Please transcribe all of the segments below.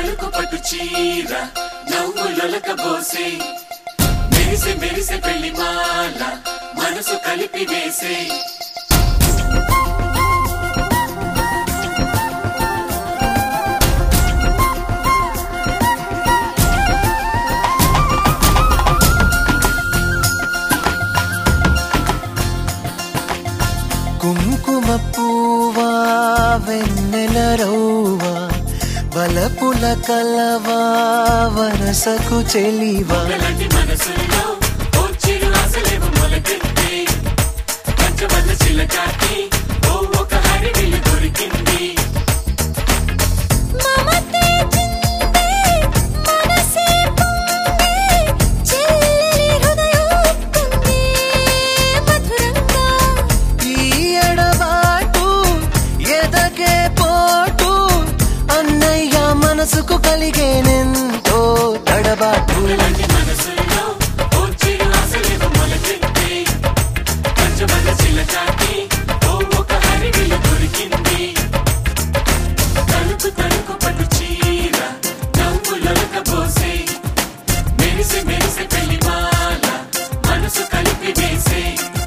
తలుకు పట్టు చీర నవ్వులొలక బోసే మెరిసే మెరిసే పెళ్లి మాల మనసు కలిపి వేసే కుంకుమ పూవా వెన్నెల రౌవా బలపుల కలవా వరసకు చెలివా ఒకలాంటి మనసుల్లో ఓ చిరు ఆశలేమో మొలకెత్తే పంచవల్ల చిలకాకి ఓ ఒక హరివిల్లు దొరికింది మమతే చిందే మనసే పొంగే చెల్లి హృదయం పొంగే మధురంగా ఈ ఎడబాటు ఎదగే పోటు అన్నయ్య మనసుకు కలిగేనెంతో తడబాటు ఒకలాంటి మనసుల్లో ఓ చిరు ఆశలేమో మొలకెత్తే పంచవల్ల చిలకాకి ఓ ఒక హరివిల్లు దొరికింది తలుపు తలుపు పట్టు చీర నవ్వులొలక పోసే మెరిసే మెరిసే పెళ్లి మాల మనసు కలిపి వేసే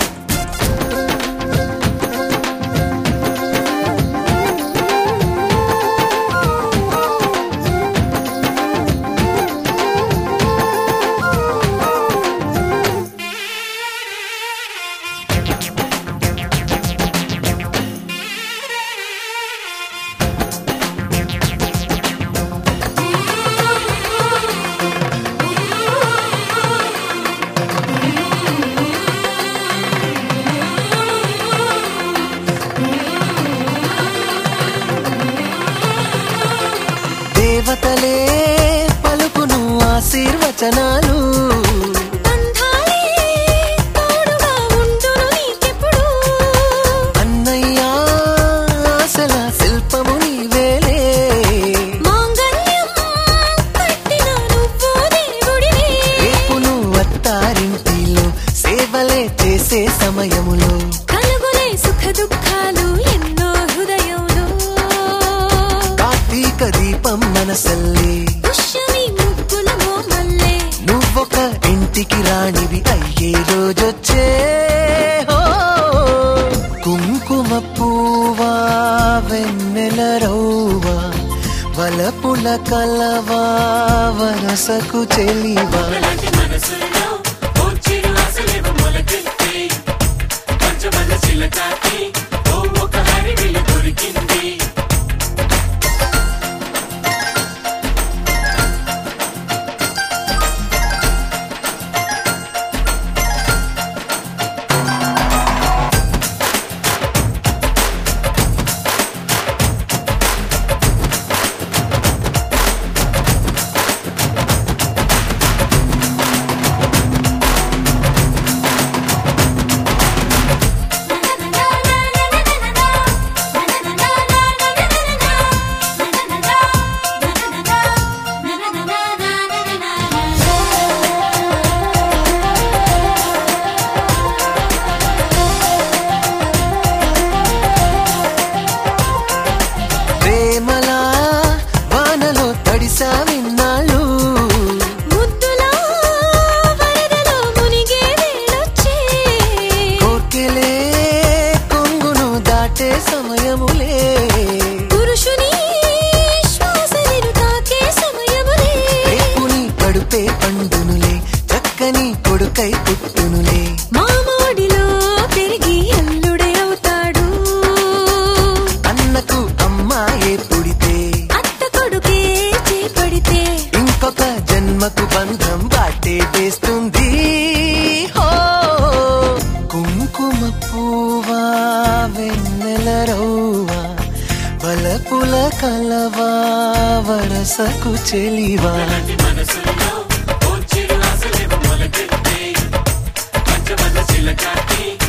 దేవతలే పలుకును ఆశీర్వచనాలు బంధాలే తోడుగా ఉండును నీకెప్పుడు అన్నయ్య ఆశల శిల్పము నీవేలే మాంగళ్యం కట్టిన నువ్వు దేవుడివే రేపును అత్తారింటిలో సేవలే చేసే సమయములో కలుగులే సుఖ దుఃఖాలు ఎన్నో హృదయంలో కార్తీక దీపం మనసల్లే పుష్యమి ముగ్గుల మోమల్లే నువ్వొక ఇంటికి రాణివి అయ్యే రోజొచ్చే హో. కుంకుమ పూవా వెన్నెల రౌవా వలపుల కలవా వరసకు చెలివా ఒకలాంటి మనసుల్లో ఓ చిరు ఆశలేమో మొలకెత్తే పంచవల్ల చిలకాకి ఓ ఒక హరివిల్లు దొరికింది ప్రేమలా వానలో తడిసా విన్నాళ్ళు ముద్దులా వరదలో మునిగే వేళొచ్చే కోర్కెలే కొంగును దాటే సమయములే పురుషుని శ్వాసలను తాకే సమయములే రేపుని కడుపే పండునులే చక్కని కొడుకై పుట్టునులే మామోడిలో పెరిగి అల్లుడే అవుతాడు అన్నకు అమ్మాయే పుడితే అత్త కొడుకే చేపడితే ఇంకొక జన్మకు బంధం బాటే వేస్తుంది హో కుంకుమ పూవా వెన్నెల రౌవా బలపుల కలవా వరసకు చెలివా ఒకలాంటి మనసుల్లో ఓ చిరు ఆశలేమో మొలకెత్తే పంచవల్ల చిలకాకి